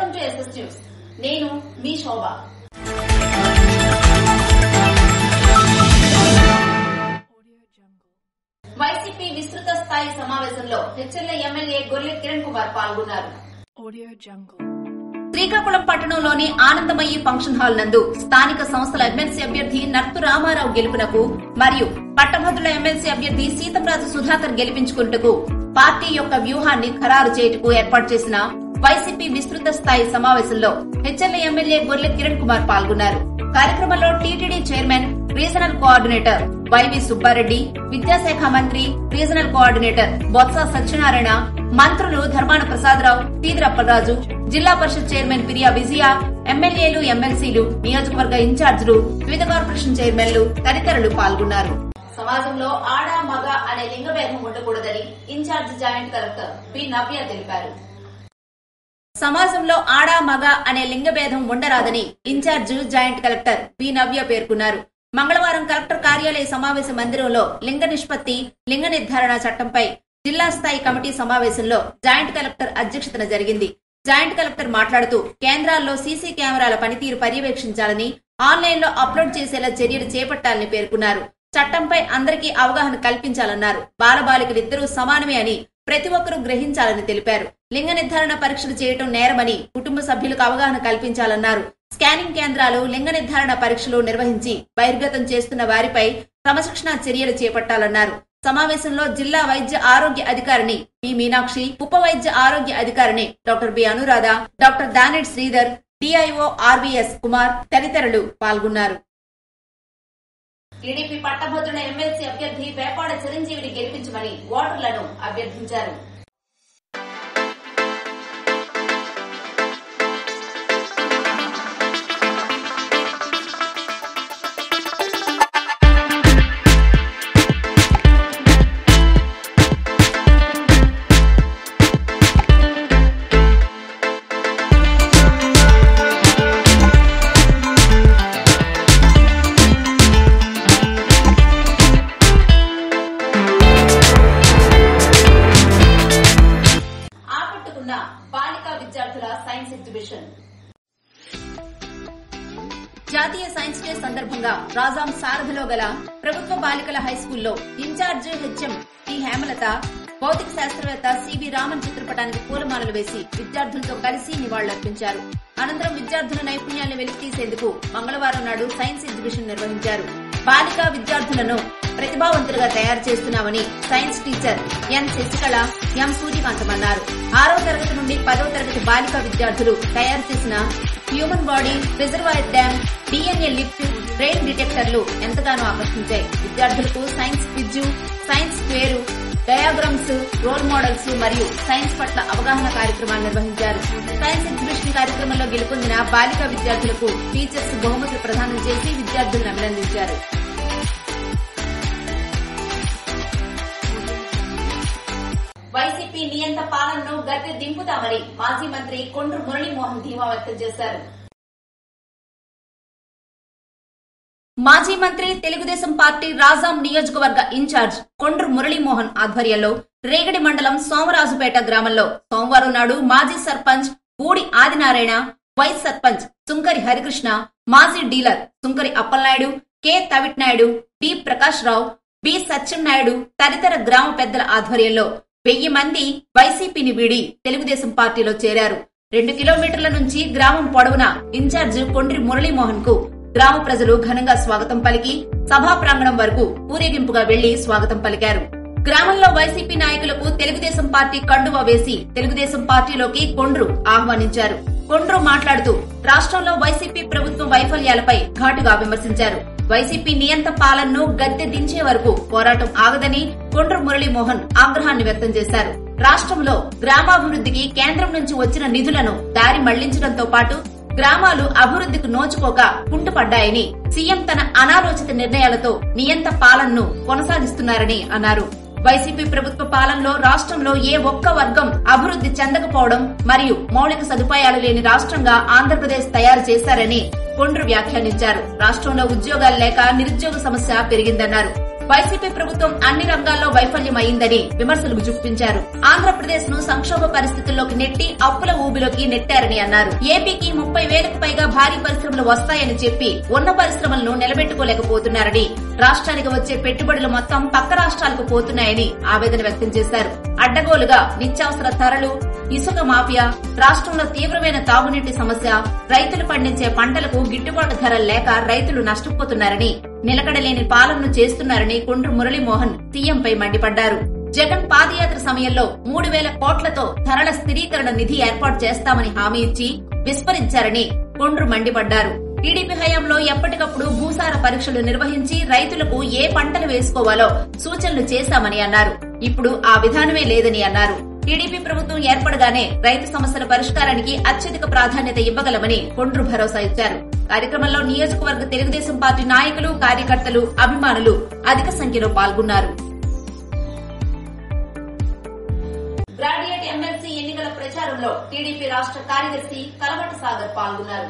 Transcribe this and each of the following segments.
Welcome to SS news నేను మీ శోభ YCP విస్తృత స్థాయి సమావేశంలో హెచ్ఎల్ఏ ఎమ్మెల్యే గొర్రె కిరణ్ కుమార్ పాల్గొన్నారు Audio Jungle. శ్రీకాకుళం పట్టణంలోని ఆనందమయ్యి ఫంక్షన్ హాల్ నందు స్థానిక సంస్థల ఎమ్మెల్సీ అభ్యర్థి నర్తు రామారావు గెలుపునకు మరియు పట్టభద్రుల ఎమ్మెల్సీ అభ్యర్థి సీతంరాజు సుధాకర్ గెలిపించుకుంటకు పార్టీ యొక్క వ్యూహాన్ని ఖరారు చేయుటకు ఏర్పాటు చేసిన వైసీపీ విస్తృత స్థాయి సమావేశంలో హెచ్ఎల్ఏ ఎమ్మెల్యే గొర్రె కిరణ్ కుమార్ పాల్గొన్నారు కార్యక్రమంలో TTD chairman regional coordinator Y V Subba Reddy విద్యాశాఖ మంత్రి రీజనల్ కోఆర్డినేటర్ బొత్స సత్యనారాయణ మంత్రులు ధర్మాన ప్రసాదరావు తీద్రప్పలరాజు జిల్లా పరిషత్ చైర్మన్ పిరియా విజయ ఎమ్మెల్యేలు ఎమ్మెల్సీలు నియోజకవర్గ ఇన్ఛార్జీలు వివిధ కార్పొరేషన్ చైర్మన్లు తదితరులు పాల్గొన్నారు సమాజంలో ఆడ మగ అనే లింగభేదం ఉండకూడదని in-charge joint collector P Navya తెలిపారు సమాజంలో ఆడ మగ అనే లింగభేదం ఉండరాదని in-charge joint collector P Navya పేర్కొన్నారు మంగళవారం కలెక్టర్ కార్యాలయ సమావేశ మందిరంలో లింగ నిష్పత్తి లింగ నిర్ధారణ చట్టంపై జిల్లా స్థాయి కమిటీ సమావేశంలో జాయింట్ కలెక్టర్ అధ్యక్షతన జరిగింది జాయింట్ కలెక్టర్ మాట్లాడుతూ కేంద్రాల్లో సీసీ కెమెరాల పనితీరు పర్యవేక్షించాలని ఆన్లైన్ లో అప్లోడ్ చేసేలా చర్యలు చేపట్టాలని పేర్కొన్నారు చట్టంపై అందరికీ అవగాహన కల్పించాలన్నారు బాలబాలికలిద్దరూ సమానమే అని ప్రతి ఒక్కరూ గ్రహించాలని తెలిపారు లింగ నిర్ధారణ పరీక్షలు చేయటం నేరమని కుటుంబ సభ్యులకు అవగాహన కల్పించాలన్నారు స్కానింగ్ కేంద్రాలు లింగ నిర్ధారణ పరీక్షలు నిర్వహించి బహిర్గతం చేస్తున్న వారిపై క్రమశిక్షణ చర్యలు చేపట్టాలన్నారు సమావేశంలో జిల్లా వైద్య ఆరోగ్య అధికారిని బి మీనాక్షి ఉప వైద్య ఆరోగ్య అధికారిని డాక్టర్ బి అనురాధ డాక్టర్ దానిడ్ శ్రీధర్ డిఐఓ ఆర్బీఎస్ కుమార్ తదితరులు పాల్గొన్నారు టీడీపీ పట్టభద్రుల ఎమ్మెల్సీ అభ్యర్థి వేపాడ చిరంజీవిని గెలిపించమని ఓటర్లను అభ్యర్థించారు ఆకట్టుకున్న బాలికా విద్యార్థుల సైన్స్ ఎగ్జిబిషన్ జాతీయ సైన్స్ డే సందర్భంగా రాజాం సారథిలో గల ప్రభుత్వ బాలికల హై స్కూల్లో ఇన్ఛార్జ్ హెచ్ఎం టి హేమలత భౌతిక శాస్త్రవేత్త సివి రామన్ చిత్రపటానికి పూలమాలలు వేసి విద్యార్థులతో కలిసి నివాళులర్పించారు అనంతరం విద్యార్థుల నైపుణ్యాలను వెలికితీసేందుకు మంగళవారం నాడు సైన్స్ ఎగ్జిబిషన్ నిర్వహించారు బాలికా విద్యార్థులను ప్రతిభావంతులుగా తయారు చేస్తున్నామని science teacher N Sasikala M Suryakantham అన్నారు ఆరో తరగతి నుండి పదో తరగతి బాలికా విద్యార్థులు తయారు చేసిన human body reservoir dam DNA lift brain డిటెక్టర్లు ఎంతగానో ఆకర్షించాయి విద్యార్థులకు సైన్స్ క్విజ్ సైన్స్ పేరు డయాగ్రామ్స్ రోల్ మోడల్స్ మరియు సైన్స్ పట్ల అవగాహన కార్యక్రమాలు నిర్వహించారు సైన్స్ ఎగ్జిబిషన్ కార్యక్రమంలో గెలుపొందిన బాలికా విద్యార్థులకు టీచర్స్ బహుమతులు ప్రదానం చేసి విద్యార్థులను అభినందించారు వైసీపీ నియంత పాలనను గద్దె దింపుతామని మాజీ మంత్రి కొండ్రు మురళీమోహన్ ధీమా వ్యక్తం చేశారు మాజీ మంత్రి తెలుగుదేశం పార్టీ రాజాం నియోజకవర్గ ఇన్ఛార్జ్ కొండ్రు మురళీమోహన్ ఆధ్వర్యంలో రేగడి మండలం సోమరాజుపేట గ్రామంలో సోమవారం నాడు మాజీ సర్పంచ్ బూడి ఆదినారాయణ వైస్ సర్పంచ్ సుంకరి హరికృష్ణ మాజీ dealer Sunkari Appalanaidu K Tavit Naidu D Prakash Rao B Satyanaidu తదితర గ్రామ పెద్దల ఆధ్వర్యంలో వెయ్యి మంది వైసీపీని వీడి తెలుగుదేశం పార్టీలో చేరారు రెండు కిలోమీటర్ల నుంచి గ్రామం పొడవున ఇన్ఛార్జ్ కొండ్రి మురళీమోహన్ కు గ్రామ ప్రజలు ఘనంగా స్వాగతం పలికి సభా ప్రాంగణం వరకు ఊరేగింపుగా వెళ్లి స్వాగతం పలికారు గ్రామంలో వైసీపీ నాయకులకు తెలుగుదేశం పార్టీ కండువా వేసి తెలుగుదేశం పార్టీలోకి కొండ్రు ఆహ్వానించారు కొండ్రు మాట్లాడుతూ రాష్ట్రంలో వైసీపీ ప్రభుత్వం వైఫల్యాలపై ఘాటుగా విమర్శించారు వైసీపీ నియంత పాలనను గద్దె దించే వరకు పోరాటం ఆగదని కొండ్రు మురళీమోహన్ ఆగ్రహాన్ని వ్యక్తం చేశారు రాష్ట్రంలో గ్రామాభివృద్ధికి కేంద్రం నుంచి వచ్చిన నిధులను దారి మళ్లించడంతో పాటు గ్రామాలు అభివృద్ధికి నోచుకోక కుంటుపడ్డాయని సీఎం తన అనాలోచిత నిర్ణయాలతో నియంత పాలనను కొనసాగిస్తున్నారని అన్నారు వైసీపీ ప్రభుత్వ పాలనలో రాష్ట్రంలో ఏ ఒక్క వర్గం అభివృద్ధి చెందకపోవడం మరియు మౌలిక సదుపాయాలు లేని రాష్ట్రంగా ఆంధ్రప్రదేశ్ తయారు చేశారని కొండ్రు వ్యాఖ్యానించారు రాష్ట్రంలో ఉద్యోగాలు లేక నిరుద్యోగ సమస్య పెరిగిందన్నారు వైసీపీ ప్రభుత్వం అన్ని రంగాల్లో వైఫల్యం అయిందని విమర్శలు గుప్పించారు ఆంధ్రప్రదేశ్ ను సంక్షోభ పరిస్థితుల్లోకి నెట్టి అప్పుల ఊబిలోకి నెట్టారని అన్నారు ఏపీకి ముప్పై వేలకు పైగా భారీ పరిశ్రమలు వస్తాయని చెప్పి ఉన్న పరిశ్రమలను నిలబెట్టుకోలేకపోతున్నారని రాష్ట్రానికి వచ్చే పెట్టుబడులు మొత్తం పక్క రాష్ట్రాలకు పోతున్నాయని ఆవేదన వ్యక్తం చేశారు అడ్డగోలుగా నిత్యావసర ధరలు ఇసుక మాఫియా రాష్ట్రంలో తీవ్రమైన తాగునీటి సమస్య రైతులు పండించే పంటలకు గిట్టుబాటు ధర లేక రైతులు నష్టపోతున్నారని నిలకడలేని పాలనను చేస్తున్నారని కొండ్రు మురళీమోహన్ సీఎంపై మండిపడ్డారు జగన్ పాదయాత్ర సమయంలో మూడు వేల కోట్లతో ధరల స్థిరీకరణ నిధి ఏర్పాటు చేస్తామని హామీ ఇచ్చి విస్మరించారని కొండ్రు మండిపడ్డారు టీడీపీ హయాంలో ఎప్పటికప్పుడు భూసార పరీక్షలు నిర్వహించి రైతులకు ఏ పంటలు వేసుకోవాలో సూచనలు చేశామని అన్నారు ఇప్పుడు ఆ విధానమే లేదని అన్నారు టీడీపీ ప్రభుత్వం ఏర్పడగానే రైతు సమస్యల పరిష్కారానికి అత్యధిక ప్రాధాన్యత ఇవ్వగలమని కొండ్రు భరోసా ఇచ్చారు కార్యక్రమంలో నియోజకవర్గ తెలుగుదేశం పార్టీ నాయకులు కార్యకర్తలు అభిమానులు అధిక సంఖ్యలో పాల్గొన్నారు గ్రాడ్యుయేట్ ఎమ్మెల్సీ ఎన్నికల ప్రచారంలో టీడీపీ రాష్ట్ర కార్యదర్శి కలవటి సాగర్ పాల్గొన్నారు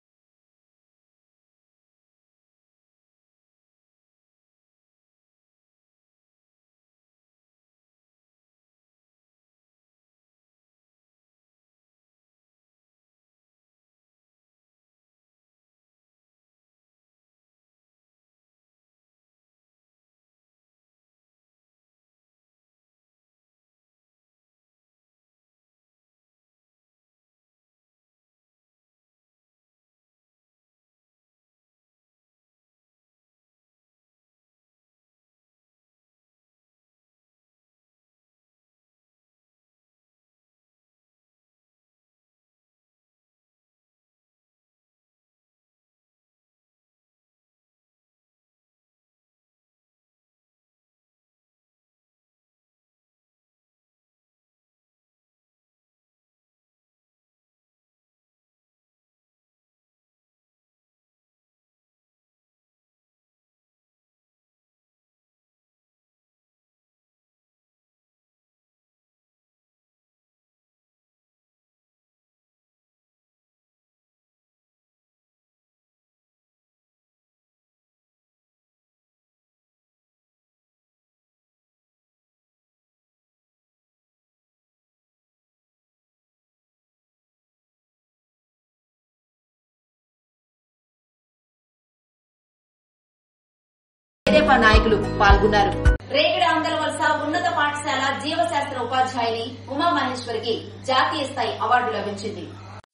తెదేపా నాయకులు పాల్గొన్నారు రేగడి ఆందోళన వలస ఉన్నత పాఠశాల జీవశాస్త్ర ఉపాధ్యాయుని ఉమామహేశ్వరికి జాతీయ స్థాయి అవార్డు లభించింది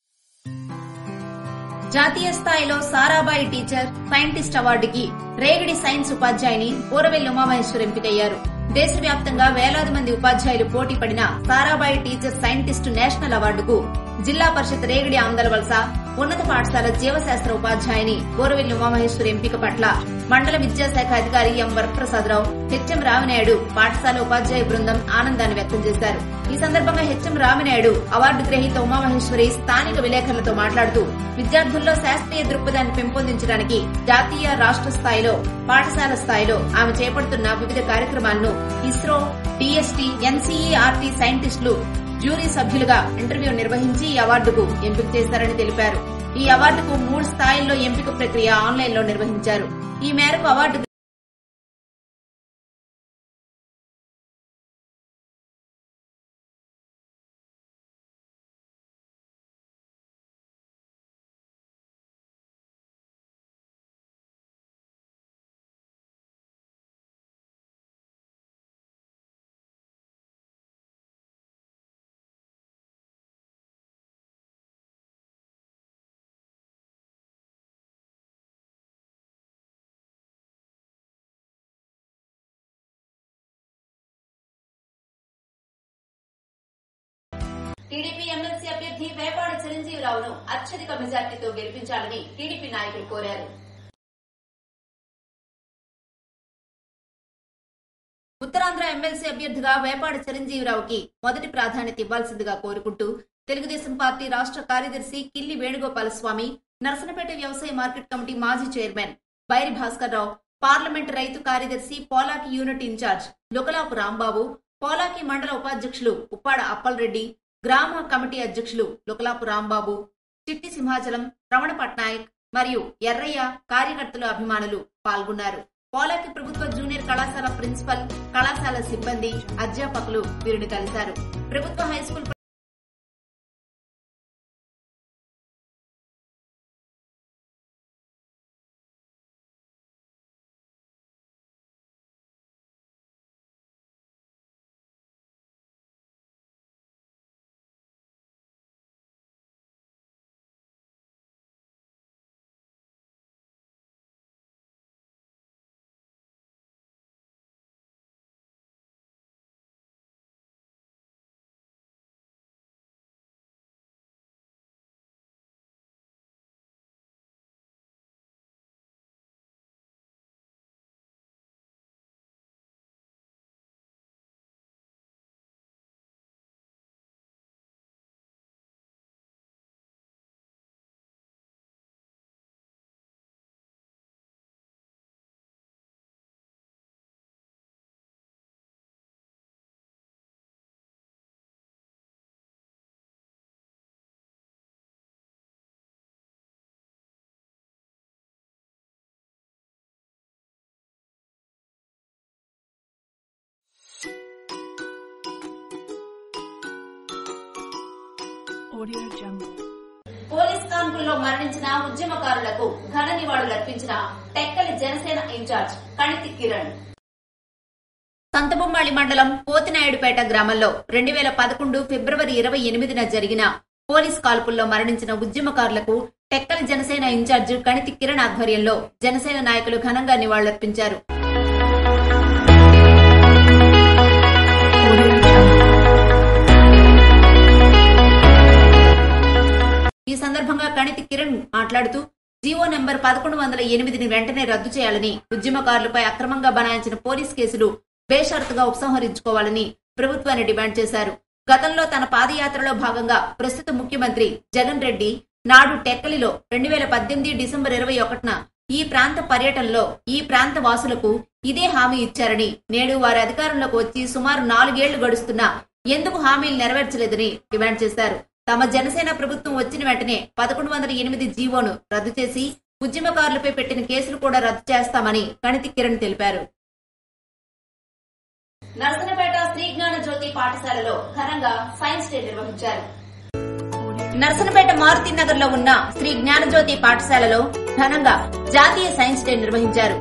జాతీయ స్థాయిలో సారాబాయి టీచర్ సైంటిస్ట్ అవార్డుకి రేగడి సైన్స్ ఉపాధ్యాయుని పూరవెల్లి ఉమామహేశ్వర్ ఎంపికయ్యారు దేశవ్యాప్తంగా వేలాది మంది ఉపాధ్యాయులు పోటీ పడిన సారాబాయి టీచర్ సైంటిస్ట్ నేషనల్ అవార్డుకు జిల్లా పరిషత్ రేగడి ఆందోళన వలస ఉన్నత పాఠశాల జీవశాస్త్ర ఉపాధ్యాయుని బోరవెల్లి ఉమామహేశ్వర్ ఎంపిక పట్ల మండల విద్యాశాఖ అధికారి ఎం వరప్రసాదరావు హెచ్ఎం రామినాయుడు పాఠశాల ఉపాధ్యాయ బృందం ఆనందాన్ని వ్యక్తం చేశారు ఈ సందర్భంగా హెచ్ఎం రామినాయుడు అవార్డు గ్రహీత ఉమామహేశ్వరి స్థానిక విలేకరులతో మాట్లాడుతూ విద్యార్థుల్లో శాస్త్రీయ దృక్పథాన్ని పెంపొందించడానికి జాతీయ రాష్ట్ర స్థాయిలో పాఠశాల స్థాయిలో ఆమె చేపడుతున్న వివిధ కార్యక్రమాలను ఇస్రో టీఎస్టీ ఎన్సీఈఆర్టీ సైంటిస్టులు జ్యూరీ సభ్యులుగా ఇంటర్వ్యూ నిర్వహించి ఈ అవార్డుకు ఎంపిక చేశారని తెలిపారు ఈ అవార్డుకు మూడు స్థాయిల్లో ఎంపిక ప్రక్రియ ఆన్లైన్ లో నిర్వహించారు ఈ మేరకు అవార్డు టీడీపీ ఎమ్మెల్సీ అభ్యర్థి వేపాడ చిరంజీవిరావును అత్యధిక మెజార్టీతో గెలిపించాలని టీడీపీ నాయకులు కోరారు ఉత్తరాంధ్ర ఎమ్మెల్సీ అభ్యర్థిగా వేపాడ చిరంజీవిరావుకి మొదటి ప్రాధాన్యత ఇవ్వాల్సిందిగా కోరుకుంటూ తెలుగుదేశం పార్టీ రాష్ట్ర కార్యదర్శి కిల్లి వేణుగోపాలస్వామి నర్సనపేట వ్యవసాయ మార్కెట్ కమిటీ మాజీ చైర్మన్ బైరి భాస్కర్ రావు పార్లమెంట్ రైతు కార్యదర్శి పోలాకి యూనిట్ ఇన్ఛార్జ్ లుకలాపు రాంబాబు పోలాకి మండల ఉపాధ్యక్షులు ఉప్పాడ అప్పలరెడ్డి గ్రామ కమిటీ అధ్యక్షులు లుకలాపు రాంబాబు చిట్టి సింహాచలం రమణ పట్నాయక్ మరియు ఎర్రయ్య కార్యకర్తలు అభిమానులు పాల్గొన్నారు పోలాకి ప్రభుత్వ జూనియర్ కళాశాల ప్రిన్సిపల్ కళాశాల సిబ్బంది అధ్యాపకులు వీరిని కలిశారు ప్రభుత్వ హైస్కూల్ Audio Jungle. పోలీస్ కాన్పుల్లో మరణించిన ఉద్యమకారులకు ఘన నివాళులర్పించిన టెక్కలి జనసేన ఇన్ఛార్జ్ కణితి కిరణ్ సంతబొమ్మాళి మండలం పోతినాయుడుపేట గ్రామంలో రెండు వేల పదకొండు ఫిబ్రవరి ఇరవై ఎనిమిదిన జరిగిన పోలీస్ కాల్పుల్లో మరణించిన ఉద్యమకారులకు టెక్కలి జనసేన ఇన్ఛార్జ్ కణితి కిరణ్ ఆధ్వర్యంలో జనసేన నాయకులు ఘనంగా నివాళులర్పించారు Audio Jungle. ఈ సందర్భంగా కణితి కిరణ్ మాట్లాడుతూ జీవో నెంబర్ పదకొండు వందల ఎనిమిదిని వెంటనే రద్దు చేయాలని ఉద్యమకారులపై అక్రమంగా బనాయించిన పోలీస్ కేసులు బేషరతుగా ఉపసంహరించుకోవాలని ప్రభుత్వాన్ని డిమాండ్ చేశారు గతంలో తన పాదయాత్రలో భాగంగా ప్రస్తుత ముఖ్యమంత్రి జగన్ రెడ్డి నాడు టెక్కలిలో రెండు వేల పద్దెనిమిది డిసెంబర్ ఇరవై ఒకటిన ఈ ప్రాంత పర్యటనలో ఈ ప్రాంత వాసులకు ఇదే హామీ ఇచ్చారని నేడు వారి అధికారంలోకి వచ్చి సుమారు నాలుగేళ్లు గడుస్తున్నా ఎందుకు హామీలు నెరవేర్చలేదని డిమాండ్ చేశారు తమ జనసేన ప్రభుత్వం వచ్చిన వెంటనే పదకొండు వందల ఎనిమిది జీవోను రద్దు చేసి ఉద్యమకారులపై పెట్టిన కేసులు కూడా రద్దు చేస్తామని కణితి కిరణ్ తెలిపారు నరసనపేట శ్రీ జ్ఞాన జ్యోతి పాఠశాలలో ఘనంగా సైన్స్ డే నిర్వహించారు నరసనపేట మారుతి నగర్ లో ఉన్న శ్రీ జ్ఞానజ్యోతి పాఠశాలలో ఘనంగా జాతీయ సైన్స్ డే నిర్వహించారు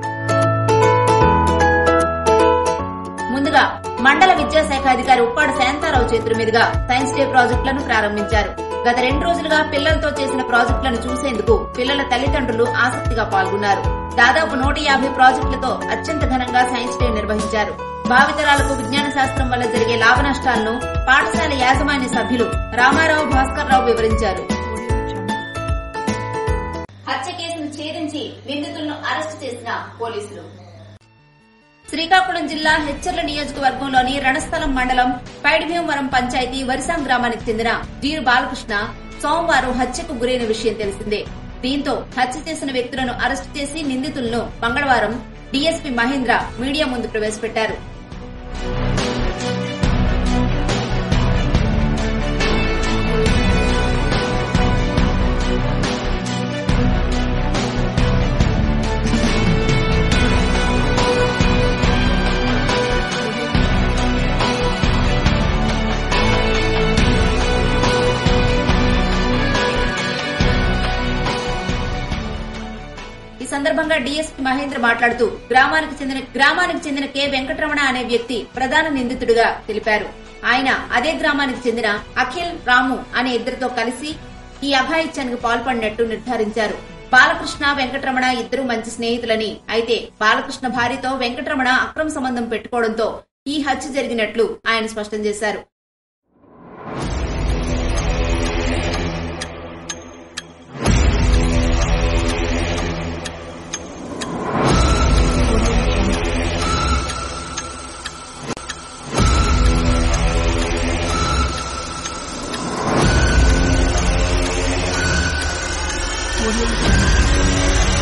ముందుగా మండల విద్యాశాఖ అధికారి ఉప్పాడ శాంతారావు చేతుల మీదుగా సైన్స్ డే ప్రాజెక్టులను ప్రారంభించారు గత రెండు రోజులుగా పిల్లలతో చేసిన ప్రాజెక్టులను చూసేందుకు పిల్లల తల్లిదండ్రులు ఆసక్తిగా పాల్గొన్నారు దాదాపు నూట యాభై ప్రాజెక్టులతో అత్యంత ఘనంగా సైన్స్ డే నిర్వహించారు భావితరాలకు విజ్ఞాన శాస్త్రం వల్ల జరిగే లాభ నష్టాలను పాఠశాల యాజమాన్య సభ్యులు రామారావు భాస్కర్ రావు వివరించారు Audio Jungle. హత్య కేసును ఛేదించి నిందితులను అరెస్టు చేసిన పోలీసులు శ్రీకాకుళం జిల్లా హెచ్చర్ల నియోజకవర్గంలోని రణస్థలం మండలం పైడిభీమవరం పంచాయతీ వరిసాం గ్రామానికి చెందిన వీరు బాలకృష్ణ సోమవారం హత్యకు గురైన విషయం తెలిసిందే దీంతో హత్య చేసిన వ్యక్తులను అరెస్టు చేసి నిందితులను మంగళవారం డీఎస్పీ మహేంద్ర మీడియా ముందు ప్రవేశపెట్టారు ఈ సందర్భంగా డీఎస్పీ మహేంద్ర మాట్లాడుతూ గ్రామానికి చెందిన గ్రామానికి చెందిన కె వెంకటరమణ అనే వ్యక్తి ప్రధాన నిందితుడిగా తెలిపారు ఆయన అదే గ్రామానికి చెందిన అఖిల్ రాము అనే ఇద్దరితో కలిసి ఈ అఘాయిత్యానికి పాల్పడినట్టు నిర్ధారించారు బాలకృష్ణ వెంకటరమణ ఇద్దరు మంచి స్నేహితులని అయితే బాలకృష్ణ భార్యతో వెంకటరమణ అక్రమ సంబంధం పెట్టుకోవడంతో ఈ హత్య జరిగినట్లు ఆయన స్పష్టం చేశారు Audio Jungle.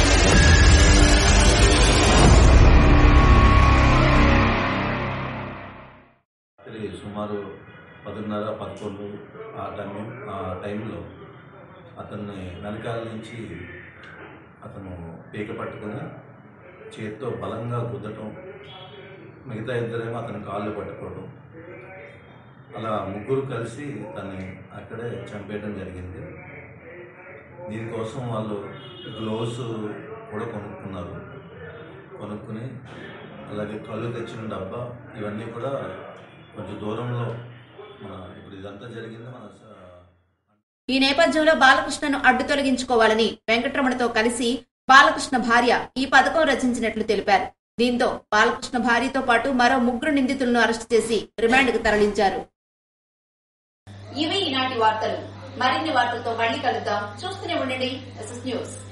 రాత్రి సుమారు పదిన్నర పదకొండు ఆ టైం ఆ టైంలో అతన్ని వెనకాల నుంచి అతను పీక పట్టుకుని చేత్తో బలంగా గుద్దటం మిగతా ఇద్దరేమో అతని కాళ్ళు పట్టుకోవడం అలా ముగ్గురు కలిసి తన్ని అక్కడే చంపేయడం జరిగింది దీనికోసం వాళ్ళు గ్లోవ్స్ కూడా కొనుక్కున్నారు కొనుక్కుని అలాగే కళ్ళు తెచ్చిన డబ్బా ఇవన్నీ కూడా కొంచెం దూరంలో మన ఇప్పుడు ఇదంతా జరిగింది మన స- ఈ నేపథ్యంలో బాలకృష్ణను అడ్డు తొలగించుకోవాలని వెంకటరమణతో కలిసి బాలకృష్ణ భార్య ఈ పథకం రచించినట్లు తెలిపారు దీంతో బాలకృష్ణ భార్యతో పాటు మరో ముగ్గురు నిందితులను అరెస్టు చేసి రిమాండ్కు తరలించారు ఇవి ఈనాటి వార్తలు మరిన్ని వార్తలతో మళ్ళీ కలుద్దాం చూస్తూనే ఉండండి న్యూస్